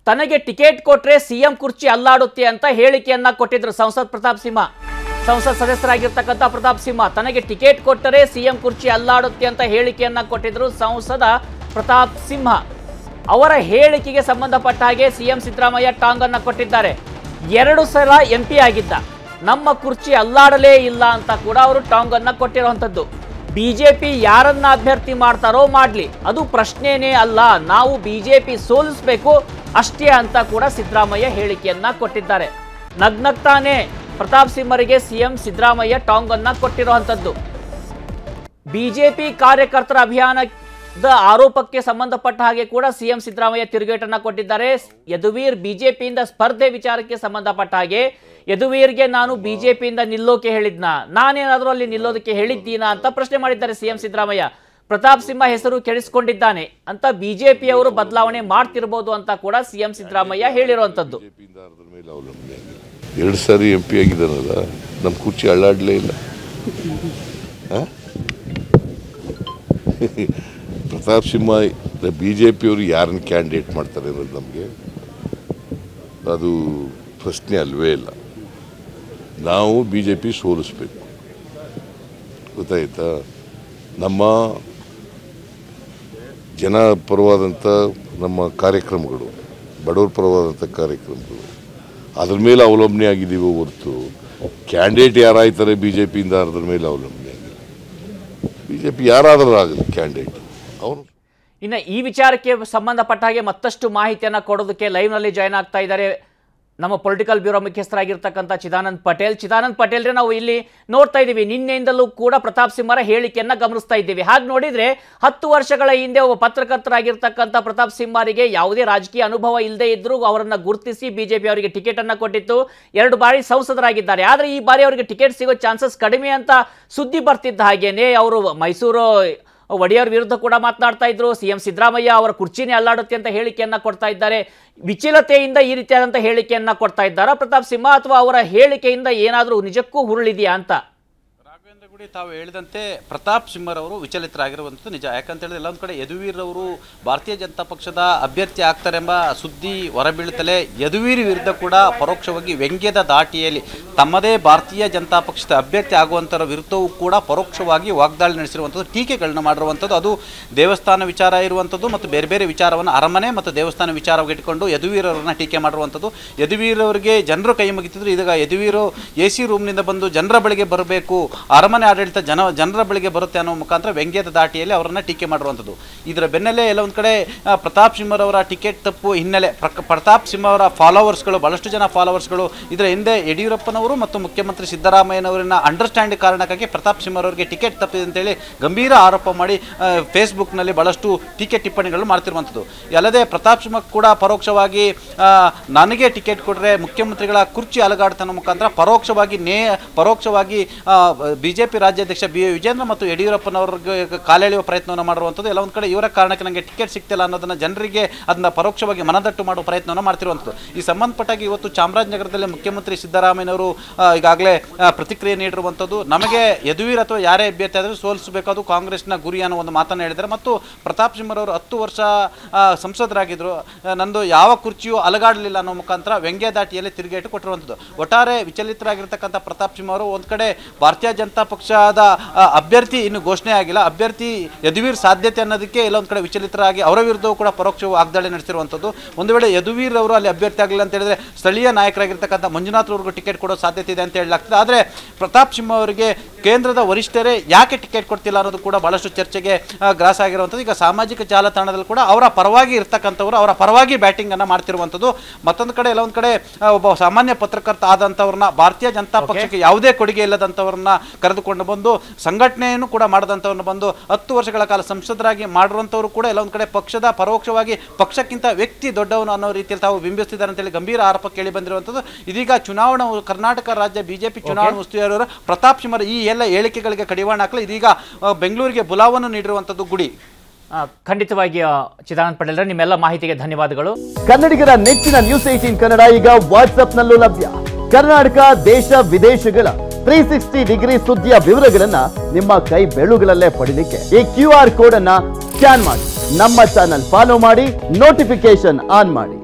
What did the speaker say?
ತನಗೆ ಟಿಕೆಟ್ ಕೊಟ್ರೆ ಸಿಎಂ ಕುರ್ಚಿ ಅಲ್ಲಾಡುತ್ತೆ ಅಂತ ಹೇಳಿಕೆಯನ್ನ ಕೊಟ್ಟಿದ್ರು ಸಂಸತ್ ಪ್ರತಾಪ್ ಸಿಂಹ ಸಂಸತ್ ಸದಸ್ಯರಾಗಿರ್ತಕ್ಕಂಥ ಪ್ರತಾಪ್ ಸಿಂಹ ತನಗೆ ಟಿಕೆಟ್ ಕೊಟ್ಟರೆ ಸಿಎಂ ಕುರ್ಚಿ ಅಲ್ಲಾಡುತ್ತೆ ಅಂತ ಹೇಳಿಕೆಯನ್ನ ಕೊಟ್ಟಿದ್ರು ಸಂಸದ ಪ್ರತಾಪ್ ಸಿಂಹ ಅವರ ಹೇಳಿಕೆಗೆ ಸಂಬಂಧಪಟ್ಟ ಹಾಗೆ ಸಿಎಂ ಸಿದ್ದರಾಮಯ್ಯ ಟಾಂಗ್ ಅನ್ನ ಕೊಟ್ಟಿದ್ದಾರೆ ಎರಡು ಸಲ ಎಂ ಪಿ ಆಗಿದ್ದ ನಮ್ಮ ಕುರ್ಚಿ ಅಲ್ಲಾಡಲೇ ಇಲ್ಲ ಅಂತ ಕೂಡ ಅವರು ಟಾಂಗ್ ಅನ್ನ ಕೊಟ್ಟಿರುವಂಥದ್ದು ಬಿಜೆಪಿ ಯಾರನ್ನ ಅಭ್ಯರ್ಥಿ ಮಾಡ್ತಾರೋ ಮಾಡ್ಲಿ ಅದು ಪ್ರಶ್ನೆನೇ ಅಲ್ಲ ನಾವು ಬಿಜೆಪಿ ಸೋಲಿಸಬೇಕು ಅಷ್ಟೇ ಅಂತ ಕೂಡ ಸಿದ್ದರಾಮಯ್ಯ ಹೇಳಿಕೆಯನ್ನ ಕೊಟ್ಟಿದ್ದಾರೆ ನಗ್ನಗ್ತಾನೆ ಪ್ರತಾಪ್ ಸಿಂಹರಿಗೆ ಸಿಎಂ ಸಿದ್ದರಾಮಯ್ಯ ಟಾಂಗ್ ಅನ್ನ ಕೊಟ್ಟಿರುವಂಥದ್ದು ಬಿಜೆಪಿ ಕಾರ್ಯಕರ್ತರ ಅಭಿಯಾನದ ಆರೋಪಕ್ಕೆ ಸಂಬಂಧಪಟ್ಟ ಹಾಗೆ ಕೂಡ ಸಿಎಂ ಸಿದ್ದರಾಮಯ್ಯ ತಿರುಗೇಟನ್ನ ಕೊಟ್ಟಿದ್ದಾರೆ ಯದುವೀರ್ ಬಿಜೆಪಿಯಿಂದ ಸ್ಪರ್ಧೆ ವಿಚಾರಕ್ಕೆ ಸಂಬಂಧಪಟ್ಟ ಹಾಗೆ ಯದುವೀರ್ಗೆ ನಾನು ಬಿಜೆಪಿಯಿಂದ ನಿಲ್ಲೋಕೆ ಹೇಳಿದ್ನ ನಾನೇನಾದರೂ ಅಲ್ಲಿ ನಿಲ್ಲೋದಕ್ಕೆ ಹೇಳಿದ್ದೀನಾ ಅಂತ ಪ್ರಶ್ನೆ ಮಾಡಿದ್ದಾರೆ ಸಿಎಂ ಸಿದ್ದರಾಮಯ್ಯ ಪ್ರತಾಪ್ ಸಿಂಹ ಹೆಸರು ಕೆಡಿಸಿಕೊಂಡಿದ್ದಾನೆ ಅಂತ ಬಿಜೆಪಿಯವರು ಬದಲಾವಣೆ ಮಾಡ್ತಿರ್ಬೋದು ಅಂತ ಕೂಡ ಸಿಎಂ ಸಿದ್ದರಾಮಯ್ಯ ಹೇಳಿರುವಂತದ್ದು ಬಿಜೆಪಿಯಿಂದ ಅದ್ರ ಮೇಲೆ ಅವಲಂಬನೆ ಆಗಿಲ್ಲ ಎರಡು ಸಾರಿ ಎಂ ಪಿ ಆಗಿದ್ದಾನಲ್ಲ ನಮ್ಮ ಕುರ್ಚಿ ಅಳ್ಳಾಡಲೇ ಇಲ್ಲ ಆ? ಪ್ರತಾಪ್ ಸಿಂಹ ಬಿ ಜೆ ಪಿಯವರು ಯಾರನ್ನ ಕ್ಯಾಂಡಿಡೇಟ್ ಮಾಡ್ತಾರೆ ಅನ್ನೋದು ನಮಗೆ ಅದು ಪ್ರಶ್ನೆ ಅಲ್ವೇ ಇಲ್ಲ ನಾವು ಬಿ ಜೆ ಪಿ ಸೋಲಿಸ್ಬೇಕು ಗೊತ್ತಾಯ್ತಾ ನಮ್ಮ ಜನ ಪರವಾದಂಥ ನಮ್ಮ ಕಾರ್ಯಕ್ರಮಗಳು ಬಡವರ ಪರವಾದಂಥ ಕಾರ್ಯಕ್ರಮಗಳು ಅದ್ರ ಮೇಲೆ ಅವಲಂಬನೆ ಆಗಿದ್ದೀವಿ ಹೊರತು ಕ್ಯಾಂಡಿಡೇಟ್ ಯಾರಾಯ್ತಾರೆ ಬಿ ಜೆ ಪಿಯಿಂದ ಅದ್ರ ಮೇಲೆ ಅವಲಂಬನೆ ಆಗಿಲ್ಲ ಬಿ ಜೆ ಪಿ ಯಾರಾದರೂ ಆಗಲಿ ಕ್ಯಾಂಡಿಡೇಟ್ ಅವರು ಇನ್ನು ಈ ವಿಚಾರಕ್ಕೆ ಸಂಬಂಧಪಟ್ಟ ಹಾಗೆ ಮತ್ತಷ್ಟು ಮಾಹಿತಿಯನ್ನ ಕೊಡೋದಕ್ಕೆ ಲೈವ್ನಲ್ಲಿ ಜಾಯ್ನ್ ಆಗ್ತಾ ಇದ್ದಾರೆ ನಮ್ಮ ಪೊಲಿಟಿಕಲ್ ಬ್ಯೂರೋ ಮುಖ್ಯಸ್ಥರಾಗಿರ್ತಕ್ಕಂಥ ಚಿದಾನಂದ್ ಪಟೇಲ್ ಚಿದಾನಂದ್ ಪಟೇಲ್ರೆ ನಾವು ಇಲ್ಲಿ ನೋಡ್ತಾ ಇದ್ದೀವಿ ನಿನ್ನೆಯಿಂದಲೂ ಕೂಡ ಪ್ರತಾಪ್ ಸಿಂಹರ ಹೇಳಿಕೆಯನ್ನ ಗಮನಿಸ್ತಾ ಇದ್ದೀವಿ ಹಾಗೆ ನೋಡಿದ್ರೆ ಹತ್ತು ವರ್ಷಗಳ ಹಿಂದೆ ಒಬ್ಬ ಪತ್ರಕರ್ತರಾಗಿರ್ತಕ್ಕಂಥ ಪ್ರತಾಪ್ ಸಿಂಹರಿಗೆ ಯಾವುದೇ ರಾಜಕೀಯ ಅನುಭವ ಇಲ್ಲದೆ ಇದ್ರೂ ಅವರನ್ನ ಗುರುತಿಸಿ ಬಿಜೆಪಿ ಅವರಿಗೆ ಟಿಕೆಟ್ ಅನ್ನ ಕೊಟ್ಟಿತ್ತು ಎರಡು ಬಾರಿ ಸಂಸದರಾಗಿದ್ದಾರೆ ಆದ್ರೆ ಈ ಬಾರಿ ಅವರಿಗೆ ಟಿಕೆಟ್ ಸಿಗೋ ಚಾನ್ಸಸ್ ಕಡಿಮೆ ಅಂತ ಸುದ್ದಿ ಬರ್ತಿದ್ದ ಹಾಗೇನೆ ಅವರು ಮೈಸೂರು ಒಡೆಯರ್ ವಿರುದ್ಧ ಕೂಡ ಮಾತನಾಡ್ತಾ ಇದ್ರು ಸಿಎಂ ಸಿದ್ದರಾಮಯ್ಯ ಅವರ ಕುರ್ಚಿನೇ ಅಲ್ಲಾಡುತ್ತೆ ಅಂತ ಹೇಳಿಕೆಯನ್ನ ಕೊಡ್ತಾ ಇದ್ದಾರೆ ವಿಚಲತೆಯಿಂದ ಈ ರೀತಿಯಾದಂಥ ಹೇಳಿಕೆಯನ್ನ ಕೊಡ್ತಾ ಇದ್ದಾರಾ ಪ್ರತಾಪ್ ಸಿಂಹ ಅಥವಾ ಅವರ ಹೇಳಿಕೆಯಿಂದ ಏನಾದರೂ ನಿಜಕ್ಕೂ ಹುರುಳಿದೆಯಾ ಅಂತ ರಾಘವೇಂದ್ರ ಗುಡಿ ತಾವು ಹೇಳಿದಂತೆ ಪ್ರತಾಪ್ ಸಿಂಹರವರು ವಿಚಲಿತರಾಗಿರುವಂಥದ್ದು ನಿಜ ಯಾಕಂತ ಹೇಳಿದ್ರೆ ಎಲ್ಲೊಂದು ಕಡೆ ಯದುವೀರ್ ಅವರು ಭಾರತೀಯ ಜನತಾ ಪಕ್ಷದ ಅಭ್ಯರ್ಥಿ ಆಗ್ತಾರೆಂಬ ಸುದ್ದಿ ಹೊರಬೀಳುತ್ತಲೇ ಯದುವೀರ್ ವಿರುದ್ಧ ಕೂಡ ಪರೋಕ್ಷವಾಗಿ ವ್ಯಂಗ್ಯದ ದಾಟಿಯಲ್ಲಿ ತಮ್ಮದೇ ಭಾರತೀಯ ಜನತಾ ಪಕ್ಷದ ಅಭ್ಯರ್ಥಿ ಆಗುವಂಥರ ವಿರುದ್ಧವೂ ಕೂಡ ಪರೋಕ್ಷವಾಗಿ ವಾಗ್ದಾಳಿ ನಡೆಸಿರುವಂಥದ್ದು ಟೀಕೆಗಳನ್ನ ಮಾಡಿರುವಂಥದ್ದು ಅದು ದೇವಸ್ಥಾನ ವಿಚಾರ ಇರುವಂಥದ್ದು ಮತ್ತು ಬೇರೆ ಬೇರೆ ವಿಚಾರವನ್ನು ಅರಮನೆ ಮತ್ತು ದೇವಸ್ಥಾನ ವಿಚಾರವಾಗಿ ಇಟ್ಕೊಂಡು ಯದುವೀರ್ ಅವರನ್ನ ಟೀಕೆ ಮಾಡಿರುವಂಥದ್ದು ಯದುವೀರ್ ಅವರಿಗೆ ಜನರು ಕೈ ಮುಗಿತಿದ್ರು ಇದೀಗ ಯದುವೀರು ಎ ಸಿ ರೂಮ್ನಿಂದ ಬಂದು ಜನರ ಬಳಿಗೆ ಬರಬೇಕು ಅರಮನೆ ಆಡಳಿತ ಜನ ಜನರ ಬಳಿಗೆ ಬರುತ್ತೆ ಅನ್ನೋ ಮುಖಾಂತರ ವ್ಯಂಗ್ಯದ ದಾಟಿಯಲ್ಲಿ ಅವರನ್ನ ಟೀಕೆ ಮಾಡಿರುವಂಥದ್ದು ಇದರ ಬೆನ್ನಲ್ಲೇ ಎಲ್ಲ ಒಂದು ಕಡೆ ಆ, ಪ್ರತಾಪ್ ಸಿಂಹರವರ ಟಿಕೆಟ್ ತಪ್ಪು ಹಿನ್ನೆಲೆ ಪ್ರಕ ಪ್ರತಾಪ್ ಸಿಂಹ ಅವರ ಫಾಲೋವರ್ಸ್ಗಳು ಬಹಳಷ್ಟು ಜನ ಫಾಲೋವರ್ಸ್ಗಳು ಇದರ ಹಿಂದೆ ಯಡಿಯೂರಪ್ಪನವರು ಮತ್ತು ಮುಖ್ಯಮಂತ್ರಿ ಸಿದ್ದರಾಮಯ್ಯನವರನ್ನ ಅಂಡರ್ಸ್ಟ್ಯಾಂಡಿಂಗ್ ಕಾರಣಕ್ಕಾಗಿ ಪ್ರತಾಪ್ ಸಿಂಹರವರಿಗೆ ಟಿಕೆಟ್ ತಪ್ಪಿದೆ ಅಂತೇಳಿ ಗಂಭೀರ ಆರೋಪ ಮಾಡಿ ಆ, ಫೇಸ್ಬುಕ್ನಲ್ಲಿ ಬಹಳಷ್ಟು ಟೀಕೆ ಟಿಪ್ಪಣಿಗಳು ಮಾಡ್ತಿರುವಂಥದ್ದು ಅಲ್ಲದೆ ಪ್ರತಾಪ್ ಸಿಂಹ ಕೂಡ ಪರೋಕ್ಷವಾಗಿ ಆ, ನನಗೆ ಟಿಕೆಟ್ ಕೊಟ್ಟರೆ ಮುಖ್ಯಮಂತ್ರಿಗಳ ಕುರ್ಚಿ ಅಲಗಾಡ್ತನ ಮುಖಾಂತರ ಪರೋಕ್ಷವಾಗಿ ನೇ ಪರೋಕ್ಷವಾಗಿ ಬಿಜೆಪಿ ರಾಜ್ಯಾಧ್ಯಕ್ಷ ಬಿ ವಿಜೇಂದ್ರ ಮತ್ತು ಯಡಿಯೂರಪ್ಪನವ್ರಿಗೆ ಕಾಲೆಳೆಯುವ ಪ್ರಯತ್ನವನ್ನು ಮಾಡಿರುವಂಥದ್ದು ಎಲ್ಲ ಒಂದು ಕಡೆ ಇವರ ಕಾರಣಕ್ಕೆ ನನಗೆ ಟಿಕೆಟ್ ಸಿಗ್ತಿಲ್ಲ ಅನ್ನೋದನ್ನ ಜನರಿಗೆ ಅದನ್ನ ಪರೋಕ್ಷವಾಗಿ ಮನದಟ್ಟು ಮಾಡುವ ಪ್ರಯತ್ನವನ್ನು ಮಾಡ್ತಿರುವಂಥದ್ದು ಈ ಸಂಬಂಧಪಟ್ಟಾಗಿ ಇವತ್ತು ಚಾಮರಾಜನಗರದಲ್ಲಿ ಮುಖ್ಯಮಂತ್ರಿ ಸಿದ್ದರಾಮಯ್ಯನವರು ಈಗಾಗಲೇ ಪ್ರತಿಕ್ರಿಯೆ ನೀಡಿರುವಂಥದ್ದು ನಮಗೆ ಯದುವೀರ್ ಅಥವಾ ಯಾರೇ ಅಭ್ಯರ್ಥಿ ಆದರೂ ಸೋಲಿಸಬೇಕು ಅದು ಕಾಂಗ್ರೆಸ್ನ ಗುರಿ ಅನ್ನೋ ಒಂದು ಮಾತನ್ನು ಹೇಳಿದ್ದಾರೆ ಮತ್ತು ಪ್ರತಾಪ್ ಸಿಂಹರವರು ಹತ್ತು ವರ್ಷ ಆ, ಸಂಸದರಾಗಿದ್ದರು ಆ, ನಂದು ಯಾವ ಕುರ್ಚಿಯೂ ಅಲಗಾಡಲಿಲ್ಲ ಅನ್ನೋ ಮುಖಾಂತರ ವ್ಯಂಗ್ಯ ದಾಟಿಯಲ್ಲಿ ತಿರುಗೇಟು ಕೊಟ್ಟಿರುವಂಥದ್ದು ಒಟ್ಟಾರೆ ವಿಚಲಿತರಾಗಿರ್ತಕ್ಕಂಥ ಪ್ರತಾಪ್ ಸಿಂಹ ಅವರು ಒಂದು ಕಡೆ ಭಾರತೀಯ ಜನತಾ ಪಕ್ಷದ ಆ, ಅಭ್ಯರ್ಥಿ ಇನ್ನು ಘೋಷಣೆ ಆಗಿಲ್ಲ ಅಭ್ಯರ್ಥಿ ಯದುವೀರ್ ಸಾಧ್ಯತೆ ಅನ್ನೋದಕ್ಕೆ ಎಲ್ಲ ಒಂದು ಕಡೆ ವಿಚಲಿತರಾಗಿ ಅವರ ವಿರುದ್ಧವೂ ಕೂಡ ಪರೋಕ್ಷ ವಾಗ್ದಾಳಿ ನಡೆಸಿರುವಂಥದ್ದು ಒಂದು ವೇಳೆ ಯದುವೀರ್ ಅವರು ಅಲ್ಲಿ ಅಭ್ಯರ್ಥಿ ಆಗಲಿಲ್ಲ ಅಂತ ಹೇಳಿದ್ರೆ ಸ್ಥಳೀಯ ನಾಯಕರಾಗಿರ್ತಕ್ಕಂಥ ಮಂಜುನಾಥ್ ಅವ್ರಿಗೂ ಟಿಕೆಟ್ ಕೊಡೋ ಸಾಧ್ಯತೆ ಇದೆ ಅಂತ ಹೇಳಲಾಗ್ತದೆ ಆದರೆ ಪ್ರತಾಪ್ ಸಿಂಹ ಅವರಿಗೆ ಕೇಂದ್ರದ ವರಿಷ್ಠರೇ ಯಾಕೆ ಟಿಕೆಟ್ ಕೊಡ್ತಿಲ್ಲ ಅನ್ನೋದು ಕೂಡ ಬಹಳಷ್ಟು ಚರ್ಚೆಗೆ ಆ, ಗ್ರಾಸ ಆಗಿರುವಂಥದ್ದು ಈಗ ಸಾಮಾಜಿಕ ಜಾಲತಾಣದಲ್ಲಿ ಕೂಡ ಅವರ ಪರವಾಗಿ ಇರ್ತಕ್ಕಂಥವ್ರು ಅವರ ಪರವಾಗಿ ಬ್ಯಾಟಿಂಗ್ ಅನ್ನ ಮಾಡ್ತಿರುವಂಥದ್ದು ಮತ್ತೊಂದು ಕಡೆ ಎಲ್ಲ ಒಂದು ಕಡೆ ಆ, ಒಬ್ಬ ಸಾಮಾನ್ಯ ಪತ್ರಕರ್ತ ಆದಂಥವ್ರನ್ನ ಭಾರತೀಯ ಜನತಾ ಪಕ್ಷಕ್ಕೆ ಯಾವುದೇ ಕೊಡುಗೆ ಇಲ್ಲದಂಥವ್ರನ್ನ ಕರೆದುಕೊಂಡು ಬಂದು ಸಂಘಟನೆಯನ್ನು ಕೂಡ ಮಾಡದಂಥವ್ರನ್ನ ಬಂದು ಹತ್ತು ವರ್ಷಗಳ ಕಾಲ ಸಂಸದರಾಗಿ ಮಾಡಿರುವಂಥವ್ರು ಕೂಡ ಎಲ್ಲ ಒಂದು ಕಡೆ ಪಕ್ಷದ ಪರೋಕ್ಷವಾಗಿ ಪಕ್ಷಕ್ಕಿಂತ ವ್ಯಕ್ತಿ ದೊಡ್ಡವನು ಅನ್ನೋ ರೀತಿಯಲ್ಲಿ ತಾವು ಬಿಂಬಿಸ್ತಿದ್ದಾರೆ ಅಂತೇಳಿ ಗಂಭೀರ ಆರೋಪ ಕೇಳಿ ಬಂದಿರುವಂಥದ್ದು ಇದೀಗ ಚುನಾವಣಾ ಕರ್ನಾಟಕ ರಾಜ್ಯ ಬಿಜೆಪಿ ಚುನಾವಣಾ ಉಸ್ತುವಾರಿಯವರು ಪ್ರತಾಪ್ ಸಿಂಹರ ಈ ಎಲ್ಲ ಹೇಳಿಕೆಗಳಿಗೆ ಕಡಿವಾಣ ಹಾಕಲು ಇದೀಗ ಆ, ಬೆಂಗಳೂರಿಗೆ ಬುಲಾವನ್ನು ನೀಡಿರುವಂಥದ್ದು ಗುಡಿ ಆ, ಖಂಡಿತವಾಗಿ ಆ, ಚಿದಾನಂದ್ ಪಟೇಲ್ರೆ ನಿಮ್ಮೆಲ್ಲ ಮಾಹಿತಿಗೆ ಧನ್ಯವಾದಗಳು ಕನ್ನಡಿಗರ ನೆಚ್ಚಿನ ನ್ಯೂಸ್ ಏಟೀನ್ ಕನ್ನಡ ಈಗ ವಾಟ್ಸ್ಆಪ್ನಲ್ಲೂ ಲಭ್ಯ ಕರ್ನಾಟಕ ದೇಶ ವಿದೇಶಗಳ ತ್ರೀ ಸಿಕ್ಸ್ಟಿ ಡಿಗ್ರಿ ಸುದ್ದಿಯ ವಿವರಗಳನ್ನ ನಿಮ್ಮ ಕೈ ಬೆಳುಗಳಲ್ಲೇ ಪಡಿಲಿಕ್ಕೆ ಈ ಕ್ಯೂ ಆರ್ ಕೋಡ್ ಅನ್ನ ಸ್ಕ್ಯಾನ್ ಮಾಡಿ ನಮ್ಮ ಚಾನಲ್ ಫಾಲೋ ಮಾಡಿ ನೋಟಿಫಿಕೇಶನ್ ಆನ್ ಮಾಡಿ